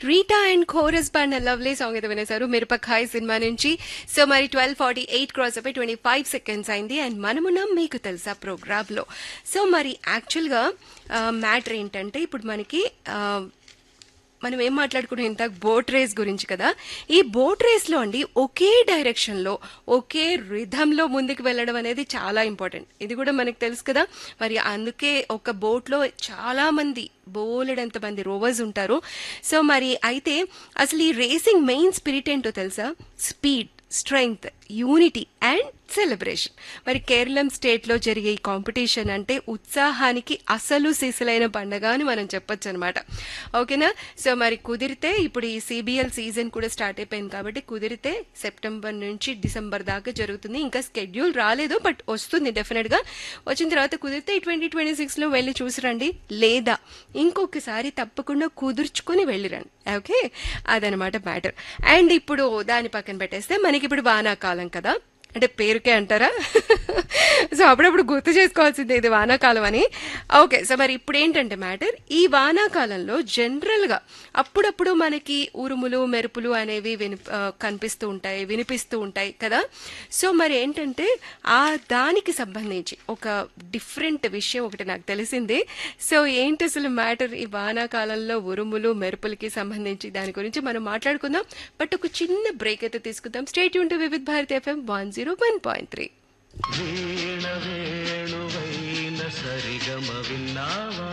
Rita and chorus band lovely song అయితే వినేశారు మిరపకాయ్ సినిమా నుంచి సో మరి ట్వెల్వ్ ఫార్టీ ఎయిట్ క్రాస్ అయిపోయి ట్వంటీ ఫైవ్ సెకండ్స్ అయింది అండ్ మనమున్నాం మీకు తెలుసా ప్రోగ్రామ్ లో సో మరి యాక్చువల్గా మ్యాటర్ ఏంటంటే ఇప్పుడు మనకి ఆ, మనం ఏం మాట్లాడుకున్నాం ఇంత బోట్ రేస్ గురించి కదా ఈ బోట్ రేస్ లో అండి ఒకే డైరెక్షన్ లో ఒకే రిధంలో ముందుకు వెళ్ళడం అనేది చాలా ఇంపార్టెంట్ ఇది కూడా మనకు తెలుసు కదా మరి అందుకే ఒక బోట్ లో చాలా మంది బోలెడంత మంది రోవర్స్ ఉంటారు సో మరి అయితే అసలు ఈ రేసింగ్ మెయిన్ స్పిరిట్ ఏంటో తెలుసా speed strength unity and celebration మరి కేరళం స్టేట్ లో జరిగే ఈ కాంపిటీషన్ అంటే ఉత్సాహానికి అసలు సిసలైన పండగ అని మనం చెప్పొచ్చు అనమాట ఓకేనా సో మరి కుదిరితే ఇప్పుడు ఈ సిబిఎల్ సీజన్ కూడా స్టార్ట్ అయిపోయింది కాబట్టి కుదిరితే సెప్టెంబర్ నుంచి డిసెంబర్ దాకా జరుగుతుంది ఇంకా స్కెడ్యూల్ రాలేదు బట్ వస్తుంది డెఫినెట్ గా వచ్చిన తర్వాత కుదిరితే ట్వంటీ ట్వంటీ సిక్స్ లో వెళ్ళి చూసిరండి లేదా ఇంకొకసారి తప్పకుండా కుదుర్చుకొని వెళ్ళిరండి ఓకే అదనమాట మ్యాటర్ అండ్ ఇప్పుడు దాని పక్కన పెట్టేస్తే మనకి ఇప్పుడు వానాకాలం కదా అంటే పేరుకే అంటారా సో అప్పుడప్పుడు గుర్తు చేసుకోవాల్సిందే ఇది వానాకాలం అని ఓకే సో మరి ఇప్పుడు ఏంటంటే మ్యాటర్ ఈ వానాకాలంలో జనరల్గా అప్పుడప్పుడు మనకి ఉరుములు మెరుపులు అనేవి విని ఆ, కనిపిస్తూ ఉంటాయి వినిపిస్తూ ఉంటాయి కదా సో మరి ఏంటంటే ఆ దానికి సంబంధించి ఒక డిఫరెంట్ విషయం ఒకటి నాకు తెలిసింది సో ఏంటి అసలు మ్యాటర్ ఈ వానాకాలంలో ఉరుములు మెరుపులకి సంబంధించి దాని గురించి మనం మాట్లాడుకుందాం బట్ ఒక చిన్న బ్రేక్ అయితే తీసుకుందాం స్టేట్ యూన్ to Vividh Bharati FM one zero one point three వీణ వేణువైన సరిగమ విన్నావా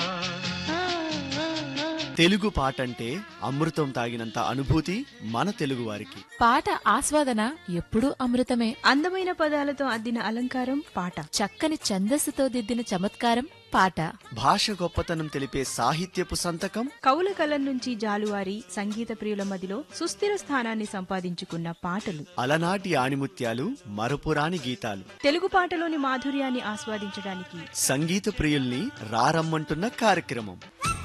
తెలుగు పాట అంటే అమృతం తాగినంత అనుభూతి మన తెలుగువారికి పాట ఆస్వాదన ఎప్పుడూ అమృతమే అందమైన పదాలతో అద్దిన అలంకారం పాట చక్కని ఛందస్సుతో దిద్దిన చమత్కారం పాట భాష గొప్పతనం తెలిపే సాహిత్యపు సంతకం కవుల కలం నుంచి జాలువారి సంగీత ప్రియుల మదిలో సుస్థిర స్థానాన్ని సంపాదించుకున్న పాటలు అలనాటి ఆణిముత్యాలు మరపురాని గీతాలు తెలుగు పాటలోని మాధుర్యాన్ని ఆస్వాదించడానికి సంగీత ప్రియుల్ని రారమ్మంటున్న కార్యక్రమం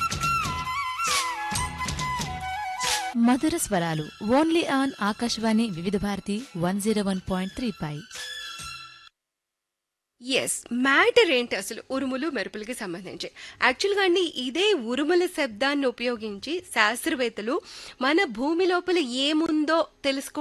మధుర స్వరాలు only on Akashvani Vividh Bharati one zero one point three పై ఎస్ మ్యాటర్ ఏంటి అసలు ఉరుములు మెరుపులకి సంబంధించి యాక్చువల్గా అండి ఇదే ఉరుముల శబ్దాన్ని ఉపయోగించి శాస్త్రవేత్తలు మన భూమి లోపల ఏముందో తెలుసుకో